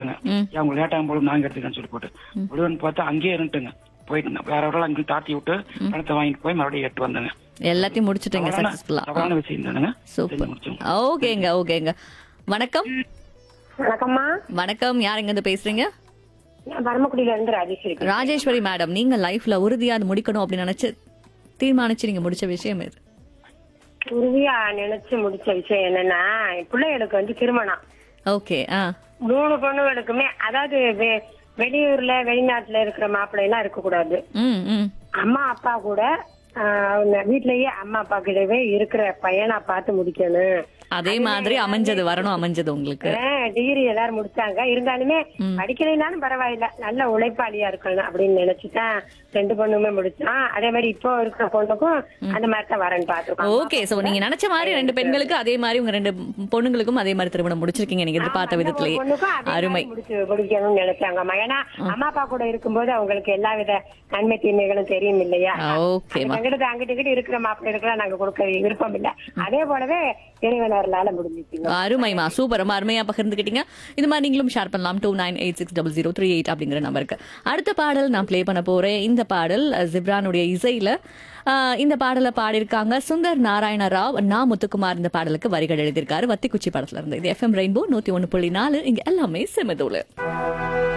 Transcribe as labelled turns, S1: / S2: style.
S1: கேட்டாங்க
S2: ம்.
S1: அவங்க லேட் ஆகும் போது நாங்க எடுத்துக்கன்னு சொல்லி போட்டு விடுவேன்னு பார்த்தா அங்கேயே இருந்துட்டுங்க போயிட்டு நான் வேற ஒரு அங்கே தாட்டி விட்டு பணத்தை வாங்கிட்டு போய் மறுபடியும் எட்டு வந்தேங்க
S2: எல்லாத்தையும் முடிச்சிட்டீங்க
S1: தவறான
S2: சக்சஸ்ஃபுல்லா
S1: தவறான விஷயம் தானுங்க
S2: சூப்பர்
S1: முடிச்சோம்
S2: ஓகேங்க ஓகேங்க வணக்கம்
S3: வணக்கம்மா
S2: வணக்கம் யார் எங்க இருந்து பேசுறீங்க
S3: நான் பரமக்குடியில இருந்து ராஜேஸ்வரி பேசுறேன்.
S2: ராஜேஸ்வரி மேடம் நீங்க லைஃப்ல உறுதியா அது முடிக்கணும் அப்படின்னு நினைச்சு தீர்மானிச்சு நீங்க முடிச்ச விஷயம் இது
S3: உறுதியா நினைச்சு முடிச்ச விஷயம் என்னன்னா என் பிள்ளைகளுக்கு வந்து திருமணம்
S2: ஓகே ஆ
S3: மூணு பொண்ணுகளுக்குமே அதாவது வெ- வெளியூர்ல வெளிநாட்டுல இருக்கிற மாப்பிள்ளை எல்லாம் இருக்க கூடாது
S2: ம் ம்
S3: அம்மா அப்பா கூட ஆஹ், அவங்க வீட்லயே அம்மா அப்பா கிட்டவே இருக்கிற பையனா பார்த்து முடிக்கணும்
S2: அதே மாதிரி அமைஞ்சது வரணும் அமைஞ்சது உங்களுக்கு
S3: டிகிரி எல்லாரும் முடிச்சாங்க இருந்தாலுமே படிக்கலைனாலும் பரவாயில்ல நல்ல உழைப்பாளியா இருக்கணும் அப்படின்னு நினைச்சுதான் ரெண்டு பொண்ணுமே முடிச்சோம் அதே மாதிரி இப்போ இருக்கிற பொண்ணுக்கும் அந்த மாதிரி தான் வரேன்னு பாத்துருக்கோம்
S2: ஓகே சோ நீங்க நினைச்ச மாதிரி ரெண்டு பெண்களுக்கு அதே மாதிரி உங்க ரெண்டு பொண்ணுங்களுக்கும் அதே மாதிரி திருமணம் முடிச்சிருக்கீங்க நீங்க எதிர்பார்த்த விதத்திலேயே
S3: பொண்ணுக்கும் அதே
S2: அருமை
S3: மாதிரி முடிச்சு முடிக்கணும்னு நினைச்சாங்கம்மா ஏன்னா அம்மா அப்பா கூட இருக்கும்போது அவங்களுக்கு எல்லா வித நன்மை தீமைகளும் தெரியும் இல்லையா
S2: ஓகேமா
S3: அங்கிட்டு அங்கிட்டு இங்கிட்டு இருக்கிற மாப்பிள்ளைகளுக்கு நாங்க கொடுக்க விருப்பம் இல்ல அதே போலவே இறைவனர்களால முடிஞ்சிச்சுங்க
S2: அருமைமா சூப்பர் ரொம்ப அருமையா பகிர்ந்துக்கிட்டீங்க இது மாதிரி நீங்களும் ஷேர் பண்ணலாம் two nine eight six double zero three eight அப்படிங்கிற நம்பருக்கு அடுத்த பாடல் நான் ப்ளே பண்ண போறேன் இந்த பாடல் அஹ், ஜிப்ரானுடைய இசையில அஹ், இந்த பாடலை பாடியிருக்காங்க சுந்தர் நாராயண ராவ் நா முத்துக்குமார் இந்த பாடலுக்கு வரிகள் எழுதியிருக்காரு வத்திக்குச்சி படத்துல இருந்து இது எஃப்எம் ரெயின்போ நூத்தி ஒன்னு புள்ளி நாலு இங்க எல்லாமே செமதோலு